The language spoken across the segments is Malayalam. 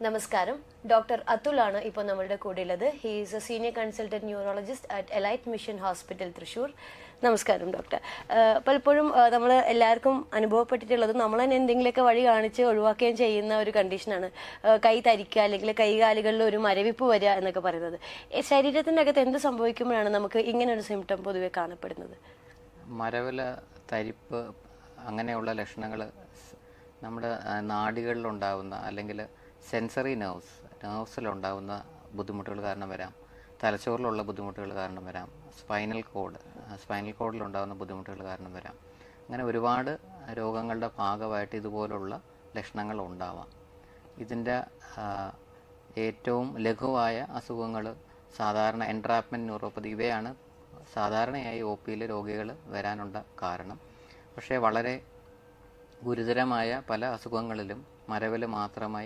നമസ്കാരം ഡോക്ടർ അതുലാണ് ഇപ്പോൾ നമ്മളുടെ കൂടെയുള്ളത് he is a senior consultant neurologist at Elite Mission Hospital Thrissur നമസ്കാരം ഡോക്ടർ ആഹ് പലപ്പോഴും നമ്മൾ എല്ലാവർക്കും അനുഭവപ്പെട്ടിട്ടുള്ളത് നമ്മൾ തന്നെ എന്തെങ്കിലുമൊക്കെ വഴി കാണിച്ച് ഒഴിവാക്കുകയും ചെയ്യുന്ന ഒരു കണ്ടീഷനാണ് ആഹ് കൈ തരിക്കുക അല്ലെങ്കിൽ കൈകാലുകളിൽ ഒരു മരവിപ്പ് വരിക എന്നൊക്കെ പറയുന്നത് ഈ ശരീരത്തിൻ്റെ അകത്ത് എന്ത് സംഭവിക്കുമ്പോഴാണ് നമുക്ക് ഇങ്ങനെ ഒരു സിംറ്റം പൊതുവെ കാണപ്പെടുന്നത് മരവില തരിപ്പ് അങ്ങനെയുള്ള ലക്ഷണങ്ങൾ നമ്മുടെ ആ, നാഡികളിലുണ്ടാവുന്ന അല്ലെങ്കിൽ സെൻസറി നെർവ്സ് നെർവ്സിലുണ്ടാവുന്ന ബുദ്ധിമുട്ടുകൾ കാരണം വരാം തലച്ചോറിലുള്ള ബുദ്ധിമുട്ടുകൾ കാരണം വരാം സ്പൈനൽ കോഡ് സ്പൈനൽ കോഡിലുണ്ടാകുന്ന ബുദ്ധിമുട്ടുകൾ കാരണം വരാം അങ്ങനെ ഒരുപാട് രോഗങ്ങളുടെ ഭാഗമായിട്ട് ഇതുപോലുള്ള ലക്ഷണങ്ങൾ ഉണ്ടാവാം ഇതിൻ്റെ ആ, ഏറ്റവും ലഘുവായ അസുഖങ്ങൾ സാധാരണ എൻട്രാപ്മെൻറ്റ് ന്യൂറോപ്പതി ഇവയാണ് സാധാരണയായി ഒ പിയിൽ രോഗികൾ വരാനുള്ള കാരണം പക്ഷേ വളരെ ഗുരുതരമായ പല അസുഖങ്ങളിലും മരവിൽ മാത്രമായി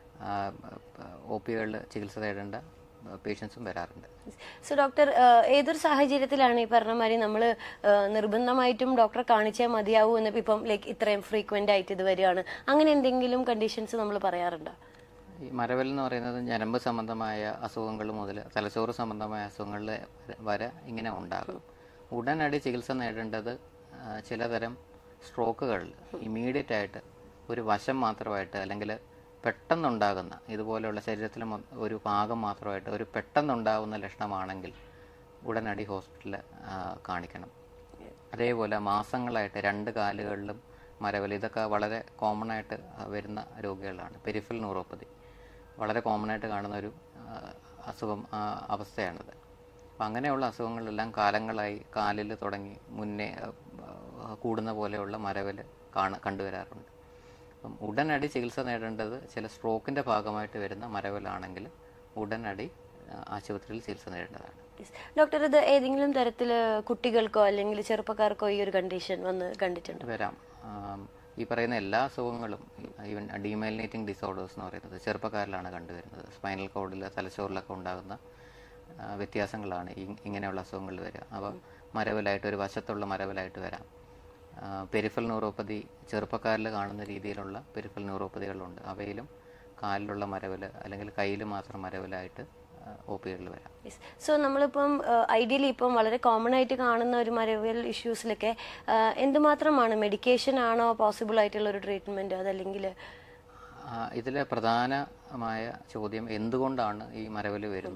ഒ പികളിൽ ചികിത്സ തേടേണ്ട പേഷ്യൻസും വരാറുണ്ട് സോ ഡോക്ടർ ഏതൊരു സാഹചര്യത്തിലാണ് ഈ പറഞ്ഞ മാതിരി നമ്മൾ നിർബന്ധമായിട്ടും ഡോക്ടറെ കാണിച്ചേ മതിയാവൂ എന്ന് ഇപ്പം ലൈക്ക് ഇത്രയും ഫ്രീക്വന്റ് ആയിട്ട് ഇത് വരികയാണ് അങ്ങനെ എന്തെങ്കിലും കണ്ടീഷൻസ് നമ്മൾ പറയാറുണ്ടോ ഈ മരവിൽ എന്ന് പറയുന്നത് ഞരമ്പ് സംബന്ധമായ അസുഖങ്ങൾ മുതൽ തലച്ചോറ് സംബന്ധമായ അസുഖങ്ങളിൽ വരെ ഇങ്ങനെ ഉണ്ടാകും ഉടനടി ചികിത്സ നേടേണ്ടത് ആ, ചിലതരം സ്ട്രോക്കുകളിൽ ഇമ്മീഡിയറ്റ് ആയിട്ട് ഒരു വശം മാത്രമായിട്ട് അല്ലെങ്കിൽ പെട്ടെന്നുണ്ടാകുന്ന ഇതുപോലെയുള്ള ശരീരത്തിലെ മൊ- ഒരു ഭാഗം മാത്രമായിട്ട് ഒരു പെട്ടെന്നുണ്ടാകുന്ന ലക്ഷണമാണെങ്കിൽ ഉടനടി ഹോസ്പിറ്റലിൽ കാണിക്കണം അതേപോലെ മാസങ്ങളായിട്ട് രണ്ട് കാലുകളിലും മരവൽ ഇതൊക്കെ വളരെ കോമൺ ആയിട്ട് ആ, വരുന്ന രോഗികളാണ് പെരിഫൽ ന്യൂറോപ്പതി വളരെ കോമൺ ആയിട്ട് കാണുന്ന ഒരു ആ, അസുഖം ആ, അവസ്ഥയാണിത് അപ്പം അങ്ങനെയുള്ള അസുഖങ്ങളെല്ലാം കാലങ്ങളായി കാലിൽ തുടങ്ങി മുന്നേ ആ, ആ, കൂടുന്ന പോലെയുള്ള മരവൽ കാണ കണ്ടുവരാറുണ്ട് അപ്പം ഉടനടി ചികിത്സ നേടേണ്ടത് ചില സ്ട്രോക്കിൻ്റെ ഭാഗമായിട്ട് വരുന്ന മരവലാണെങ്കിൽ ഉടനടി ആ, ആശുപത്രിയിൽ ചികിത്സ നേടേണ്ടതാണ് ഡോക്ടർ ഇത് ഏതെങ്കിലും തരത്തിൽ കുട്ടികൾക്കോ അല്ലെങ്കിൽ ചെറുപ്പക്കാർക്കോ ഈ ഒരു കണ്ടീഷൻ വന്ന് കണ്ടിട്ടുണ്ടോ വരാം ആം, ഈ പറയുന്ന എല്ലാ അസുഖങ്ങളും ഈവൻ ഡീമൈലിനേറ്റിംഗ് ഡിസോർഡേഴ്സ് എന്ന് പറയുന്നത് ചെറുപ്പക്കാരിലാണ് കണ്ടുവരുന്നത് സ്പൈനൽ കോഡിൽ തലച്ചോറിലൊക്കെ ഉണ്ടാകുന്ന ആ, വ്യത്യാസങ്ങളാണ് ഈ ഇങ്ങനെയുള്ള അസുഖങ്ങളിൽ വരിക അവ മരവിലായിട്ട് ഒരു വശത്തുള്ള മരവിലായിട്ട് വരാം പെരിഫൽ ന്യൂറോപ്പതി ചെറുപ്പക്കാരിൽ കാണുന്ന രീതിയിലുള്ള പെരിഫൽ ന്യൂറോപ്പതികളുണ്ട് അവയിലും കാലിലുള്ള മരവിൽ അല്ലെങ്കിൽ കയ്യിൽ മാത്രം മരവിലായിട്ട് ഒ പികളിൽ വരാം സോ നമ്മളിപ്പം ഐഡിയലി ഇപ്പം വളരെ കോമൺ ആയിട്ട് കാണുന്ന ഒരു മരവിയൽ ഇഷ്യൂസിലൊക്കെ എന്തുമാത്രമാണ് മെഡിക്കേഷൻ ആണോ പോസിബിൾ ആയിട്ടുള്ള ഒരു ട്രീറ്റ്മെന്റ് അതല്ലെങ്കിൽ ആ, ഇതിലെ പ്രധാനമായ ചോദ്യം എന്തുകൊണ്ടാണ് ഈ മരവിൽ വരുന്നു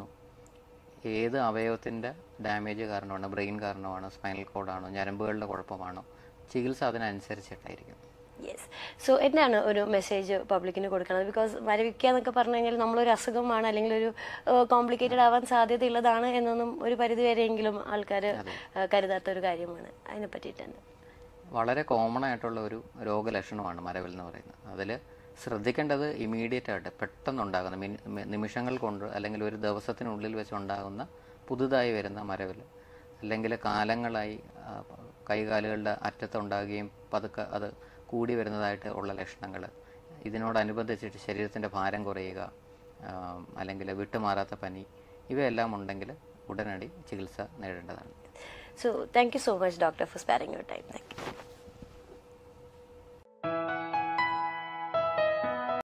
ഏത് അവയവത്തിൻ്റെ ഡാമേജ് കാരണമാണ് ബ്രെയിൻ കാരണമാണോ സ്പൈനൽ കോഡാണോ ഞരമ്പുകളുടെ കുഴപ്പമാണോ ചികിത്സ അതിനനുസരിച്ചിട്ടായിരിക്കും യെസ് സോ എന്താണ് ഒരു മെസ്സേജ് പബ്ലിക്കിന് കൊടുക്കുന്നത് ബിക്കോസ് മരവിക്കുക എന്നൊക്കെ പറഞ്ഞു കഴിഞ്ഞാൽ നമ്മളൊരു അസുഖമാണ് അല്ലെങ്കിൽ ഒരു കോംപ്ലിക്കേറ്റഡ് ആവാൻ സാധ്യതയുള്ളതാണ് എന്നൊന്നും ഒരു പരിധി വരെയെങ്കിലും ആൾക്കാർ കരുതാത്ത ഒരു കാര്യമാണ് അതിനെ പറ്റിയിട്ടുണ്ട് വളരെ കോമൺ ആയിട്ടുള്ള ഒരു രോഗലക്ഷണമാണ് മരവിൽ എന്ന് പറയുന്നത് അതിൽ ശ്രദ്ധിക്കേണ്ടത് ഇമീഡിയറ്റ് ആയിട്ട് പെട്ടെന്നുണ്ടാകുന്ന മിനി- മി- നിമിഷങ്ങൾ കൊണ്ട് അല്ലെങ്കിൽ ഒരു ദിവസത്തിനുള്ളിൽ വെച്ചുണ്ടാകുന്ന പുതുതായി വരുന്ന മരവിൽ അല്ലെങ്കിൽ കാലങ്ങളായി ആ, കൈകാലുകളുടെ അറ്റത്തുണ്ടാകുകയും പതുക്കെ അത് കൂടി വരുന്നതായിട്ട് ഉള്ള ലക്ഷണങ്ങൾ ഇതിനോടനുബന്ധിച്ചിട്ട് ശരീരത്തിൻ്റെ ഭാരം കുറയുക ആ, അല്ലെങ്കിൽ വിട്ടുമാറാത്ത പനി ഇവയെല്ലാം ഉണ്ടെങ്കിൽ ഉടനടി ചികിത്സ നേടേണ്ടതാണ് so thank you so much doctor for sparing your time thank U